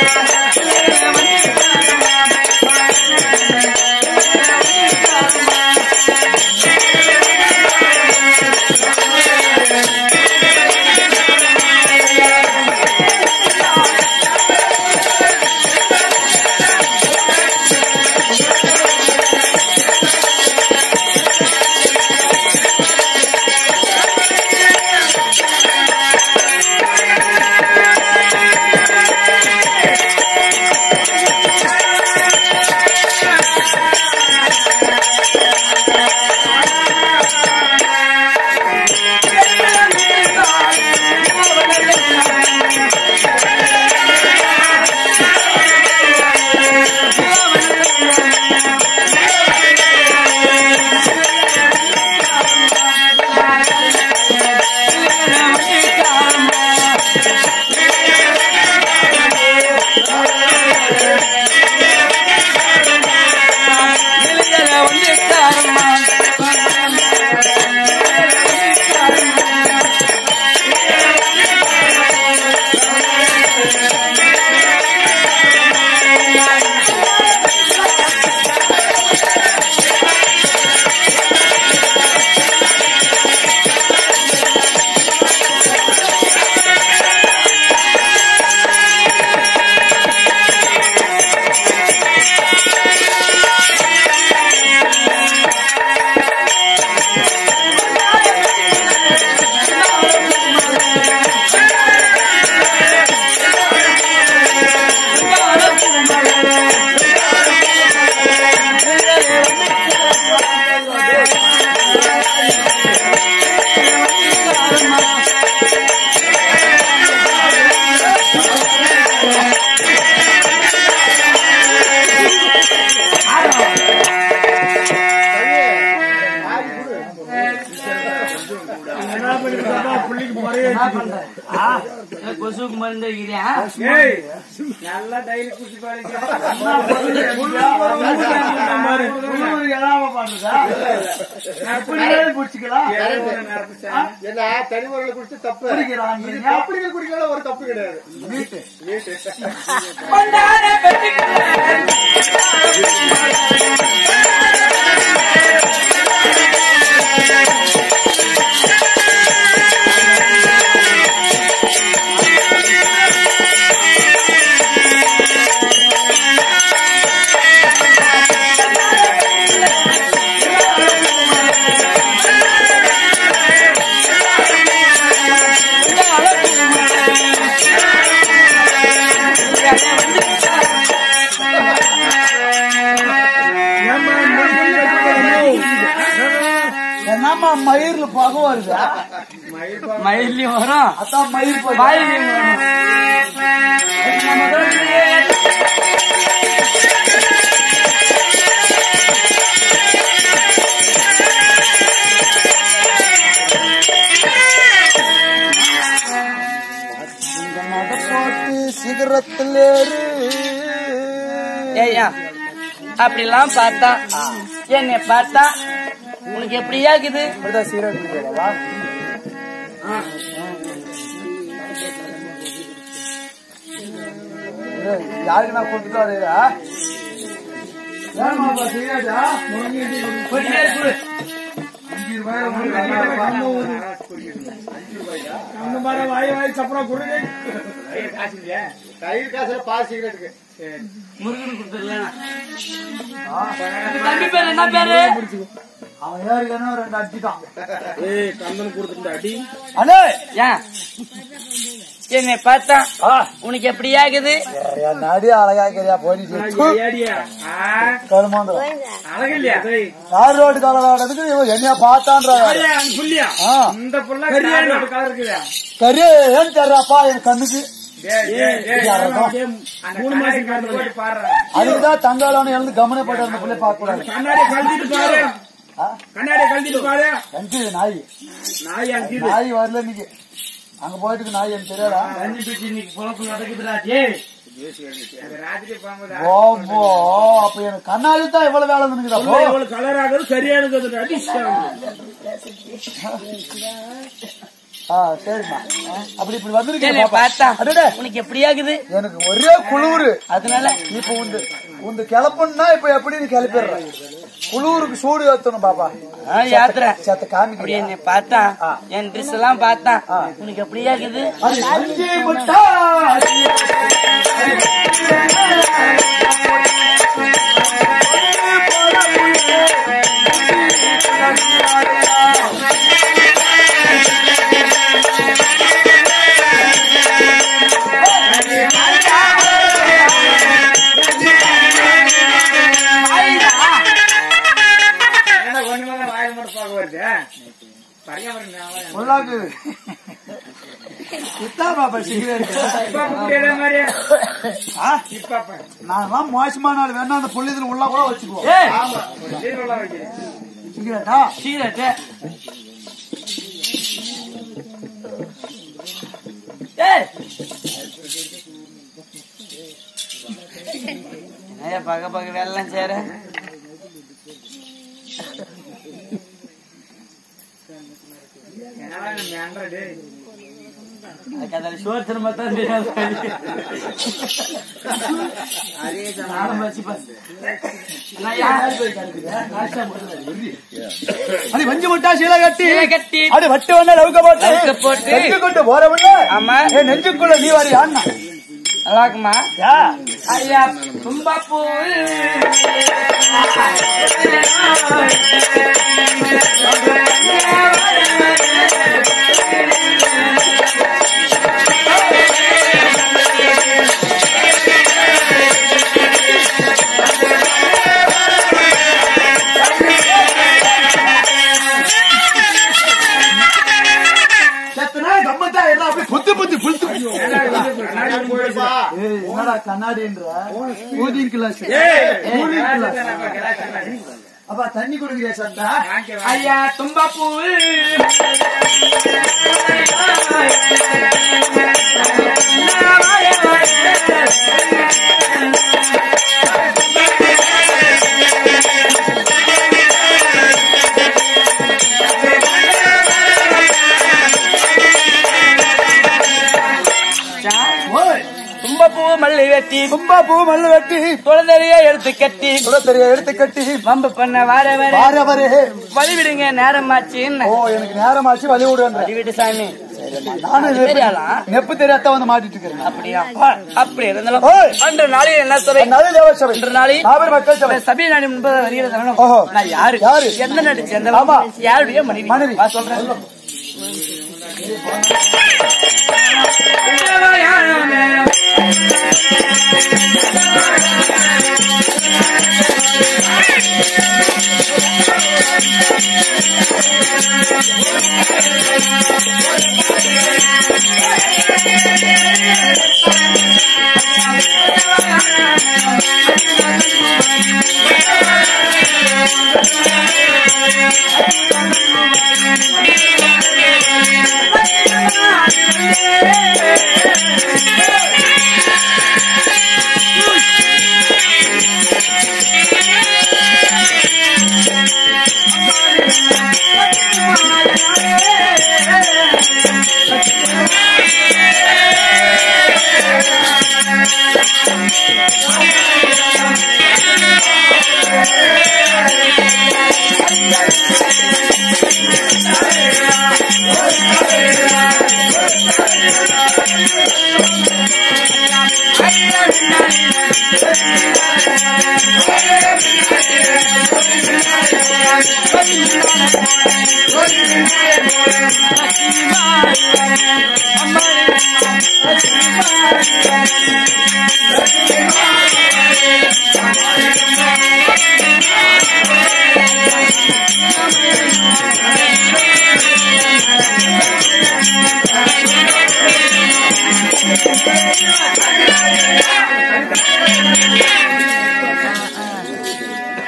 கொசுக்கு மருந்து வைக்கிறியா ஏய், நல்லா daily குடிச்சு பாருங்க. ஏதோ ஒரு நேரத்து சாமி. என்ன தனி முறையில் குடிச்சு தப்பு இது அப்படிகள் குடிக்கலாம் ஒரு தப்பு கிடையாது வீட்டு என்னம்மா மயிர்ல பகம் வருதா மயிலையும் வரும் அதான் மயிர் பகம். வாயிலையும் வரும் இந்த நகை போட்டு சிகரத்தில் ஏறு ஏய்யா அப்படிலாம் பார்த்தா என்னை பார்த்தா உனக்கு எப்படியா இருக்குது இப்படிதான் சிகரெட் குடிக்கிறவா யாருக்கு நான் கொடுத்துட்டு வரேடா ஏமாப்பா சிகரெட்டா அஞ்சு ரூபாய் அந்த மாதிரி வாய் வாய் சப்பரம் குடுங்க. கையில் காசுல பால் சிகரெட்டுக்கு முருகன் கொடுத்துடலாம் தம்பி பேர் என்ன பேரு அவன் ஏற்கனவே ரெண்டு அடிச்சுட்டான் ஏய், கந்தன் கொடுத்துட்டு அடி. அண்ணே ஏன் என்னை பார்த்தா உனக்கு எப்படியா இருக்குது என் நடி அழகா இருக்கிறியா போலீஸ் ஏடியா? ஆ, கருமாந்திரம் அழகில்லையா? ஏய், யார் ரோடு கலராடுறதுக்கு இவன் என்னைய பார்த்தான்றா ஆயா, அங்க புள்ளியா? ஆ. இந்த புள்ள கரியானா? கலர் இருக்குதா? கரு ஏன் தெரியப்பா என் கண்ணுக்கு ஏய், ஏய், ஏய், அப்படியே மூணு மாசம் கண்டு போட்டு பாருடா. அதுக்குதான் தங்காளான எழுந்து கவனப்பட்டு அந்த பிள்ளை பார்க்க கூடாது கண்ணாடி கழட்டிட்டு பாரு ஆ? கண்ணாடி கழட்டிட்டு பாரு கஞ்சி நாய் நாய் அங்கிது நாய் வரல இன்னைக்கு அங்க போயிட்டு நாய் எனக்கு தெரியாதா தண்ணி பிடிச்சி இன்னைக்கு பொழப்பு நடக்குதுடா ஏய் அது ராத்திரி போகும்போது ஓம்போ அப்ப எனக்கு கண்ணாடி தான் இவ்வளவு வேலை நினைக்குதா புள்ள எவ்வளவு கலர் ஆகுது சரியானது அடி ஆ சரிம்மா அப்படி இப்படி என்னை வந்திருக்கீங்க பார்த்தா அடடே உனக்கு எப்படியாகுது எனக்கு ஒரே குளிரு அதனால இப்ப உந்து உந்து கிளப்புன்னா இப்ப எப்படி நீ கிளப்பிடுற குளிருக்கு சூடு ஏத்தணும் பாப்பா ஆ, யாத்திரை சேத்த அப்படி காமிக்கிறேன் என்னை பார்த்தா என் ட்ரெஸ் எல்லாம் பார்த்தா உனக்கு எப்படியாகுது அது அஞ்சு முட்டாய். என்ன ஒண்ணுமே வாயில் மட்டும் பார்க்க வருது பரிகாரம் உள்ளாக்கு. குத்தா பாப்பா சிகரெட். மாதிரி ஆ, இப்ப நான்லாம் மோசமான ஆள் வேணா அந்த புள்ளிதில் உள்ள கூட வச்சுக்குவோம் ஏய் சீரோலாம் வைக்கிறேன் சிகரெட்டா சீரட்டு ஏய் என்னய்யா பக்க பக்க வேலைலாம் செய்யற என்னடா நீ ஆண்ட்ராய்டு அதுக்கு அதில் ஷோர் திரும்ப தான் தெரியாது நானும் வச்சு பாரு. என்னய்யா? அடி வஞ்சி முட்டா சீலை கட்டி சீலை கட்டி அடி வட்டு வண்ண லவுக்க போட்டு லவுக்க போட்டு. கட்டி கொண்டு போறவங்க ஆமா. என் நெஞ்சுக்குள்ள நீ வாரி ஆண்ணா நல்லா இருக்குமா யா ஐயா தும்பப்பூ செத்தனா கம்மத்தா எல்லாம் அப்படியே புத்து புத்து புத்து போயிருப்பா. ஏய் என்னடா கண்ணாடின்ற கூலிங் கிளாஸ் கூலிங் கிளாஸ் அப்பா தண்ணி குடுக்குறியா சண்டா ஐயா தும்பப்பூ ஓய் தும்பப்பூ மல்லி வெட்டி கும்பா பூ மல்லு வெட்டி குழந்தைய எடுத்து கட்டி சுட தெரிய எடுத்து கட்டி வம்பு பண்ண வார வர வார வரே வழி விடுங்க நேரமாச்சுன்னு ஓ எனக்கு நேரமாச்சு வழி விடுன்ற வழி விடு சாமி நானும் நெப்பு- தெரியாதா? நெப்பு தெரியாத வந்து மாட்டிட்டு இருக்கிறேன் அப்படியா அப்படி இருந்தாலும் ஓய். அன்று நாளில் என்ன சபை நல்ல தேவசபை இன்று நாளில் நாகர் மக்கள் சபை சபை நாடு என்பது வருகிறது ஓஹோ. நான் யாரு யாரு? எந்த நாடு சேர்ந்தவன் ஆமா. யாருடைய மனைவி மனைவி. வா சொல்றேன்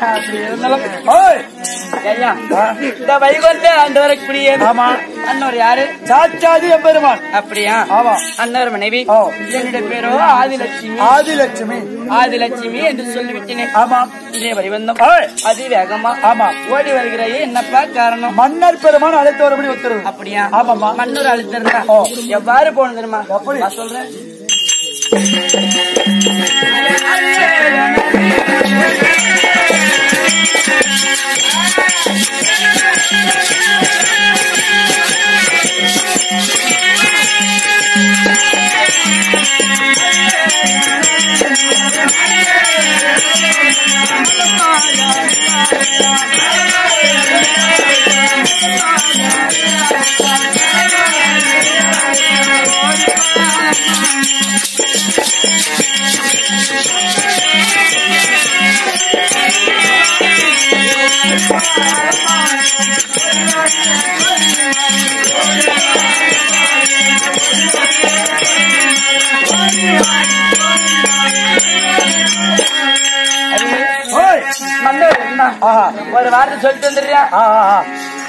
அப்படி இருந்தாலும் ஓய் ஐயா இந்த வைகுண்ட ஆண்டவரை குடியே ஆமா. அண்ணவர் யாரு சாட்சாதி எம்பெருமான் அப்படியா ஆமா அண்ணவர் மனைவி ஓ. என்னுடைய பேரோ ஆதிலட்சுமி ஆதிலட்சுமி ஆதிலட்சுமி என்று சொல்லிவிட்டேன் ஆமா இதே வரிவந்தம் ஓய். அதிவேகமா ஆமா ஓடி வருகிறாயே என்னப்பா காரணம் மன்னர் பெருமான் அழைத்து வரபடி உத்தரவு அப்படியா ஆமாம்மா. மன்னூர் அழுத்திருந்தா ஓ. எவ்வாறு போகணும் தெரியுமா எப்படி? நான் சொல்றேன் ஓய். மன்னூர் என்ன? ஆஹா. ஒரு வார்த்தை சொல்லிட்டு வந்துடுறியா ஆ, ஆ, ஆ.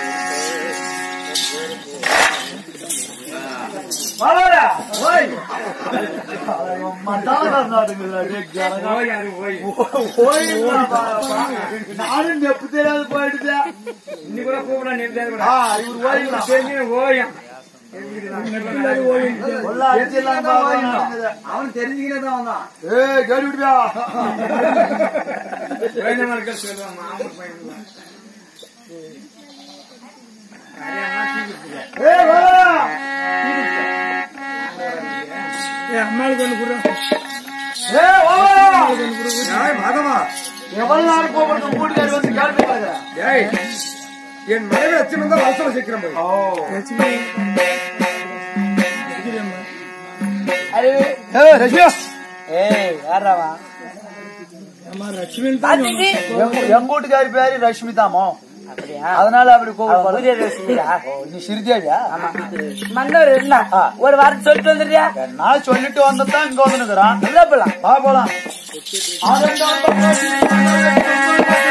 வாடா. ஓய். ஐயோ, மண்டாடா நாடுங்களா, டேய், ஜனங்க. போய் அது போய் ஓய்டா, பா, பா. நானும் நெப்பு தெரியாது போயிடுதே. இன்னி கூட கூப்பிட நிறுத்தாது கூட ஆ, இவரு ஓய்டா. தெரிஞ்சு ஓயம் கொள்ள அடிச்சிடலாம் பாப்பா, நடக்குது. அவன் தெரிஞ்சுக்கிட்டே வந்தான் ஏய், கேட்டு விடுவியா? வேணுமானு சொல்லுவான் மாமூல் பையன் ஏய், வாடா. அம்மாளுக்கு ஒண்ணு கூட ஏய், வாடா. மகமா எவ்வளவு நேரம் கூப்பிடுறது கூட்டுக்காரி வந்து கேள்வி கேட்கிறேன். ஏய் என் மனைவி வச்சு வந்தா வருஷம் சீக்கிரம் போய் அறிவு ஏய், ரஷ்யா. ஏய் யாராவா அம்மா லட்சுமி பாத்துக்கு எங்க- எங்க வீட்டுக்காரி பேரு ரஷ்மி தாமோ அப்படியா அதனால அப்படி அவ கூப்பிடுவாரு ஊதிய ரசிகரா? நீ சிரித்தியாடியா ஆமா மன்னூர் என்ன ஒரு வார்த்தை சொல்லிட்டு வந்துடுறியா நான் சொல்லிட்டு வந்ததான் இங்க வந்து நிக்கிறான் உள்ள போலாம் வா போலாம்